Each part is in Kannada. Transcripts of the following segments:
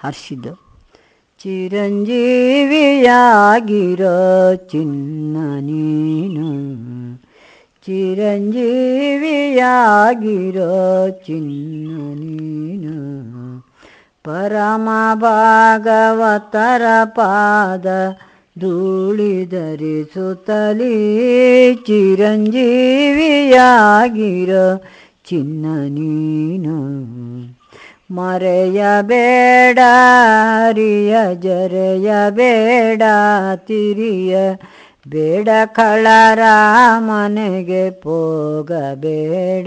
ಹರ್ಷಿದ್ದು ಚಿರಂಜೀವಿಯಾಗಿರೋ ಚಿನ್ನ ನೀನು ಚಿರಂಜೀವಿಯಾಗಿರೋ ಚಿನ್ನ ನೀನು ಪರಮ ಭಾಗವತರ ಪಾದ ಧೂಳಿ ಧರಿಸುತ್ತಲೀ ಚಿರಂಜೀವಿಯಾಗಿರೋ ಚಿನ್ನ ನೀನು ಮರೆಯಬೇಡ ಹರಿಯ ಜರೆಯಬೇಡ ತಿರಿಯ ಬೇಡ ಕಳರ ಮನೆಗೆ ಹೋಗಬೇಡ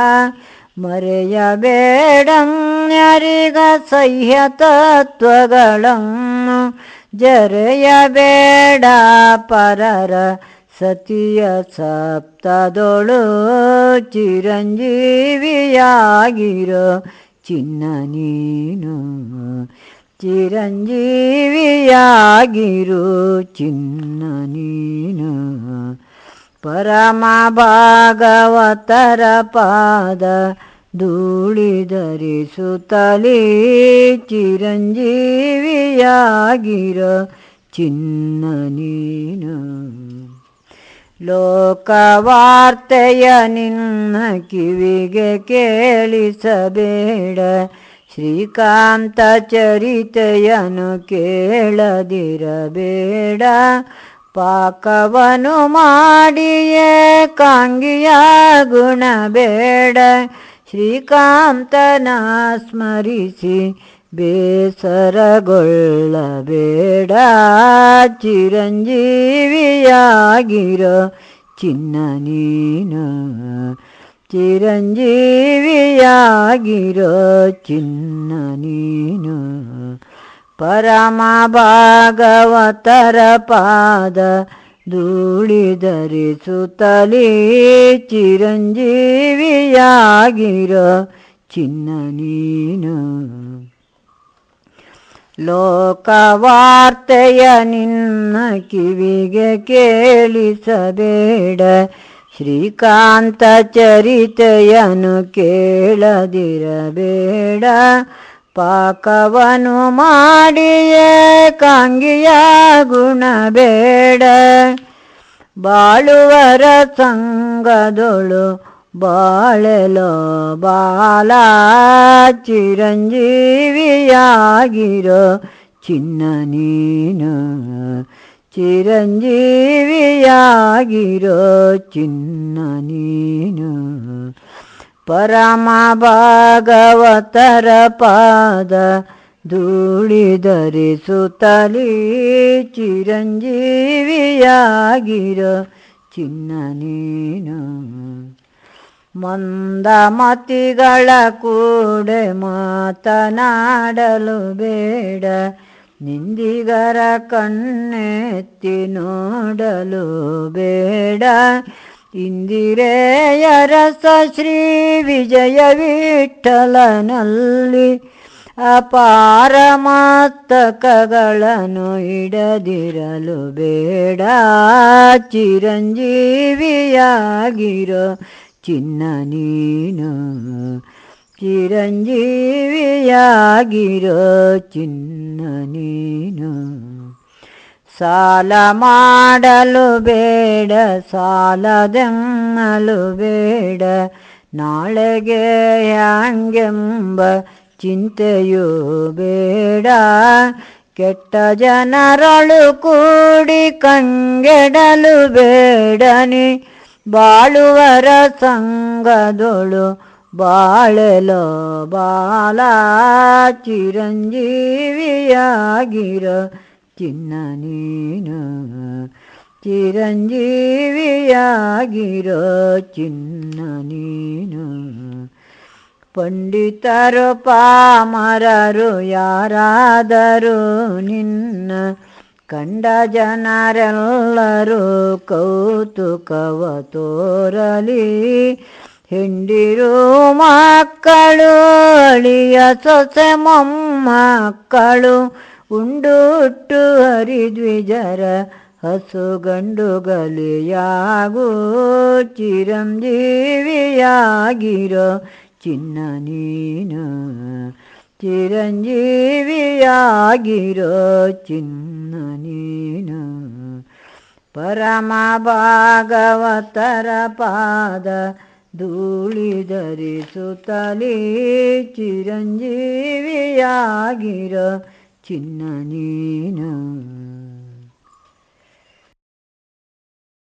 ಮರೆಯಬೇಡನ್ಯರಿಗ ಸಹ್ಯ ತತ್ವಗಳನ್ನು ಜರೆಯಬೇಡ ಪರರ ಸತಿಯ ಸಪ್ತದೊಳು ಚಿರಂಜೀವಿಯಾಗಿರೋ ಚಿನ್ನ ನೀನು ಚಿರಂಜೀವಿಯಾಗಿರು ಚಿನ್ನ ನೀನು ಪರಮ ಭಾಗವತರ ಪಾದ ಧೂಳಿ ಧರಿಸುತ್ತಲೀ ಚಿರಂಜೀವಿಯಾಗಿರೋ ಚಿನ್ನ ನೀನು ಲೋಕವಾರ್ತೆಯ ನಿನ್ನ ಕಿವಿಗೆ ಕೇಳಿಸಬೇಡ ಶ್ರೀಕಾಂತ ಚರಿತೆಯನು ಕೇಳದಿರಬೇಡ ಪಾಕವನು ಮಾಡಿಯೇ ಕಾಂಗಿಯ ಗುಣಬೇಡ ಶ್ರೀಕಾಂತನ ಸ್ಮರಿಸಿ ಬೇಸರಗೊಳ್ಳಬೇಡ ಚಿರಂಜೀವಿಯಾಗಿರೋ ಚಿನ್ನ ನೀನು ಚಿರಂಜೀವಿಯಾಗಿರೋ ಚಿನ್ನ ನೀನು ಪರಮ ಭಾಗವತರ ಪಾದ ಧೂಳಿ ಧರಿಸುತ್ತಲೀ ಚಿರಂಜೀವಿಯಾಗಿರೋ ಚಿನ್ನ ನೀನು ಲೋಕವಾರ್ತೆಯ ನಿನ್ನ ಕಿವಿಗೆ ಕೇಳಿಸಬೇಡ ಶ್ರೀಕಾಂತ ಚರಿತೆಯನು ಕೇಳದಿರಬೇಡ ಪಾಕವನು ಮಾಡಿಯೇ ಕಾಂಗಿಯ ಗುಣಬೇಡ ಬಾಳುವರ ಸಂಗದೊಳು ಬಾಳೆಲೋ ಬಾಲ ಚಿರಂಜೀವಿಯಾಗಿರೋ ಚಿನ್ನ ನೀನು ಚಿರಂಜೀವಿಯಾಗಿರೋ ಚಿನ್ನ ನೀನು ಪರಮ ಭಾಗವತರ ಪಾದ ಧೂಳಿ ಧರಿಸುತ್ತಲೀ ಚಿರಂಜೀವಿಯಾಗಿರೋ ಚಿನ್ನ ನೀನು ಮಂದಮತಿಗಳ ಕೂಡೆ ಮಾತನಾಡಲು ಬೇಡ ನಿಂದಿಗರ ಕಣ್ಣೆತ್ತಿ ನೋಡಲು ಬೇಡ ಇಂದಿರೆಯರಸ ಶ್ರೀ ವಿಜಯ ವಿಠಲನಲ್ಲಿ ಅಪಾರ ಮಾತಕಗಳನ್ನು ಇಡದಿರಲು ಬೇಡ ಚಿರಂಜೀವಿಯಾಗಿರೋ ಚಿನ್ನ ನೀನು ಚಿರಂಜೀವಿಯಾಗಿರೋ ಚಿನ್ನ ನೀನು ಸಾಲ ಮಾಡಲು ಬೇಡ ಸಾಲದೆನ್ನಲು ಬೇಡ ನಾಳೆಗೆ ಹ್ಯಾಂಗೆಂಬ ಚಿಂತೆಯೂ ಬೇಡ ಕೆಟ್ಟ ಜನರಳು ಕೂಡಿ ಕಂಗೆಡಲು ಬೇಡನಿ ಬಾಳುವರ ಸಂಗದೊಳು ಬಾಳೆಲೋ ಬಾಲ ಚಿರಂಜೀವಿಯಾಗಿರೋ ಚಿನ್ನ ನೀನು ಚಿರಂಜೀವಿಯಾಗಿರೋ ಚಿನ್ನ ನೀನು ಪಂಡಿತರು ಪಾಮರರು ಯಾರಾದರೂ ನಿನ್ನ ಕಂಡ ಜನರೆಲ್ಲರೂ ಕೌತುಕವ ತೋರಲಿ ಹೆಂಡಿರು ಮಕ್ಕಳು ಅಳಿಯ ಸೊಸೆ ಮೊಮ್ಮಕ್ಕಳು ಉಂಡುಟ್ಟು ಹರಿದ್ವಿಜರ ಹಸು ಗಂಡುಗಲಿಯಾಗು ಚಿರಂಜೀವಿಯಾಗಿರೋ ಚಿನ್ನ ನೀನು ಚಿರಂಜೀವಿಯಾಗಿರೋ ಚಿನ್ನ ನೀನು ಪರಮ ಭಾಗವತರ ಪಾದ ಧೂಳಿ ಧರಿಸುತ್ತಲೇ ಚಿರಂಜೀವಿಯಾಗಿರೋ ಚಿನ್ನ ನೀನು